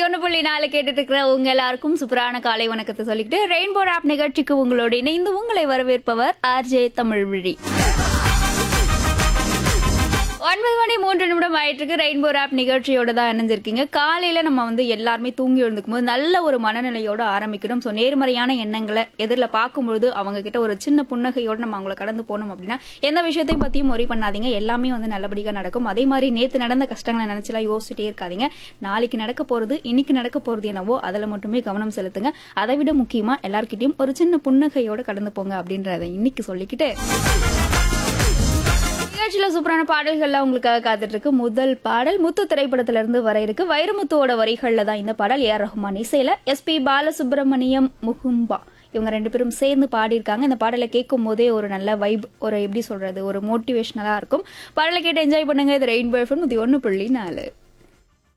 ஒன்று புள்ளி நாலு கேட்டுட்டு இருக்கிற உங்க எல்லாருக்கும் சூப்பரான காலை வணக்கத்தை சொல்லிக்கிட்டு ரெயின்போ ஆப் நிகழ்ச்சிக்கு உங்களோடு இணைந்து உங்களை வரவேற்பவர் ஆர்ஜே தமிழ் விழி ஒன்பது மணி மூன்று நிமிடம் ஆயிட்டு இருக்கு ரெயின்போ ஆப் நிகழ்ச்சியோட தான் இணைஞ்சிருக்கீங்க காலையில நம்ம வந்து எல்லாருமே தூங்கி எழுந்துக்கும் போது நல்ல ஒரு மனநிலையோட ஆரம்பிக்கணும் ஸோ நேர்மறையான எண்ணங்களை எதிரில் பார்க்கும்பொழுது அவங்க கிட்ட ஒரு சின்ன புன்னகையோட நம்ம அவங்கள கடந்து போனோம் அப்படின்னா எந்த விஷயத்தையும் பத்தியும் worry பண்ணாதீங்க எல்லாமே வந்து நல்லபடியாக நடக்கும் அதே மாதிரி நேத்து நடந்த கஷ்டங்களை நினைச்சலாம் யோசிச்சுட்டே இருக்காதீங்க நாளைக்கு நடக்க போறது இன்னைக்கு நடக்க போறது என்னவோ அதுல மட்டுமே கவனம் செலுத்துங்க அதை விட முக்கியமா எல்லார்கிட்டயும் ஒரு சின்ன புன்னகையோட கடந்து போங்க அப்படின்றத இன்னைக்கு சொல்லிக்கிட்டு நிகழ்ச்சியில சூப்பரான பாடல்கள்லாம் உங்களுக்காக காத்துட்டு இருக்கு முதல் பாடல் முத்து திரைப்படத்துல இருந்து வர இருக்கு வைரமுத்துவோட வரிகள்ல தான் இந்த பாடல் ஏஆர் ரஹ்மான் இசையில எஸ்பி பாலசுப்ரமணியம் முகும்பா இவங்க ரெண்டு பேரும் சேர்ந்து பாடியிருக்காங்க இந்த பாடலை கேட்கும் போதே ஒரு நல்ல வைப் ஒரு எப்படி சொல்றது ஒரு மோட்டிவேஷனலா இருக்கும் பாடலை கேட்டு என்ஜாய் பண்ணுங்க இது ரெயின்போ எஃப்எம் இது ஒன்று புள்ளி நாலு